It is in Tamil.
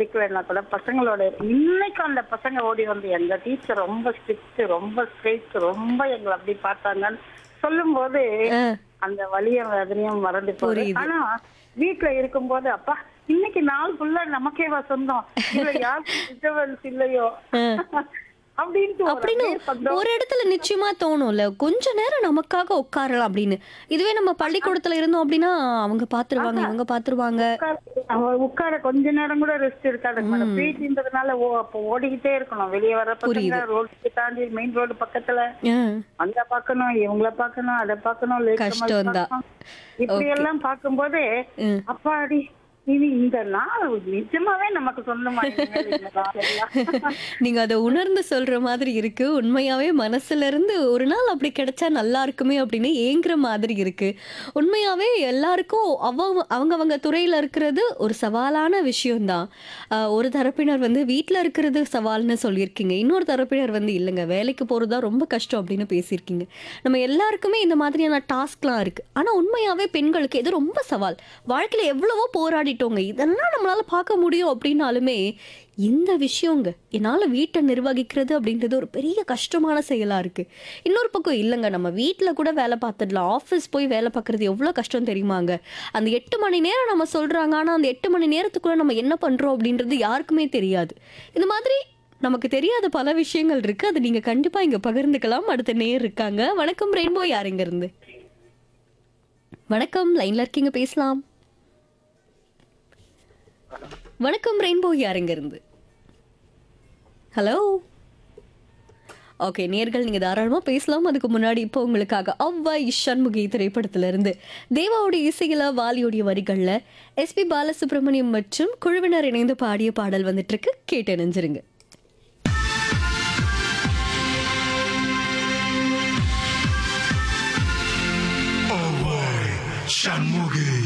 பிடிக்கலன்னா கூட பசங்களோட இன்னைக்கும் அந்த பசங்க ஓடி வந்து எங்க டீச்சர் ரொம்ப ஸ்ட்ரிக்ட் ரொம்ப ஸ்ட்ரிக்ட் ரொம்ப எங்களை அப்படி பார்த்தாங்கன்னு சொல்லும்போது ஆ, அந்த வலிய வேதனையும் மறந்து போகுது புரியுது. ஆனா வீட்டுல இருக்கும்போது அப்பா இன்னைக்கு நாள் ஃபுல்லா நமக்கேவா சொந்தம் இல்ல யாருக்கும் டிஸ்டர்பன்ஸ் இல்லையோ அப்படின்ட்டு ஒரு அப்படின்னு அப்படியே சந்தோஷம். ஒரு இடத்துல நிச்சயமா தோணும்ல கொஞ்ச நேரம் நமக்காக உட்காரலாம் அப்படின்னு இதுவே நம்ம பள்ளிக்கூடத்துல இருந்தோம் அப்படின்னா அவங்க பாத்துருவாங்க இவங்க பாத்துருவாங்க உட்கார- அவ உட்கார கொஞ்ச நேரம் கூட ரெஸ்ட் இருக்காது மேடம் பீச்சின்றதுனால ஓ அப்போ ஓடிக்கிட்டே இருக்கணும் வெளியே வர பசங்க ரோடு தாண்டி மெயின் ரோடு பக்கத்துல ஆ, அங்க பாக்கணும் இவங்கள பாக்கணும் அத பாக்கணும் லேட் கஷ்டம்தான். இப்படி எல்லாம் பார்க்கும்போது ம். அப்பாடி இனி இந்த நாள் நிஜமாவே நமக்கு சொந்தமா இனிமேல் இந்த நாள் எல்லாம். நீங்க அதை உணர்ந்து சொல்ற மாதிரி இருக்கு உண்மையாவே மனசுல இருந்து ஒரு நாள் அப்படி கிடைச்சா நல்லா இருக்குமே அப்படின்னு ஏங்குற மாதிரி இருக்கு உண்மையாவே எல்லாருக்கும் அவங்க அவங்கவங்க துறையில இருக்கிறது ஒரு சவாலான விஷயம்தான் ஆஹ் ஒரு தரப்பினர் வந்து வீட்டில் இருக்கிறது சவால்னு சொல்லியிருக்கீங்க இன்னொரு தரப்பினர் வந்து இல்லைங்க வேலைக்கு போகிறது தான் ரொம்ப கஷ்டம் அப்படின்னு பேசியிருக்கீங்க நம்ம எல்லாருக்குமே இந்த மாதிரியான டாஸ்க்லாம் இருக்கு ஆனால் உண்மையாவே பெண்களுக்கு இது ரொம்ப சவால் வாழ்க்கையில் எவ்வளவோ போராடிட்டோங்க இதெல்லாம் நம்மளால பார்க்க முடியும் அப்படின்னாலுமே இந்த விஷயங்க என்னால் வீட்டை நிர்வகிக்கிறது அப்படின்றது ஒரு பெரிய கஷ்டமான செயலாக இருக்குது இன்னொரு பக்கம் இல்லைங்க நம்ம வீட்டில் கூட வேலை பார்த்துடலாம் ஆஃபீஸ் போய் வேலை பார்க்குறது எவ்வளோ கஷ்டம் தெரியுமாங்க அந்த எட்டு மணி நேரம் நம்ம சொல்கிறாங்க ஆனால் அந்த எட்டு மணி நேரத்துக்குள்ளே நம்ம என்ன பண்ணுறோம் அப்படின்றது யாருக்குமே தெரியாது இந்த மாதிரி நமக்கு தெரியாத பல விஷயங்கள் இருக்குது அது நீங்கள் கண்டிப்பாக இங்கே பகிர்ந்துக்கலாம் அடுத்த நேர் இருக்காங்க வணக்கம் ரெயின்போ யாருங்க இருந்து வணக்கம் லைனில் இருக்கீங்க பேசலாம் வணக்கம் ரெயின்போ யாருங்க இருந்து ஹலோ ஓகே நேர்கள் நீங்க தாராளமா பேசலாம் அதுக்கு முன்னாடி இப்போ உங்களுக்காக அவ்வா இஷன்முகி திரைப்படத்துல இருந்து தேவாவுடைய இசையில வாலியோடைய வரிகள்ல எஸ்பி பாலசுப்ரமணியம் மற்றும் குழுவினர் இணைந்து பாடிய பாடல் வந்துட்டு இருக்கு கேட்டு நினைஞ்சிருங்க Shanmugi.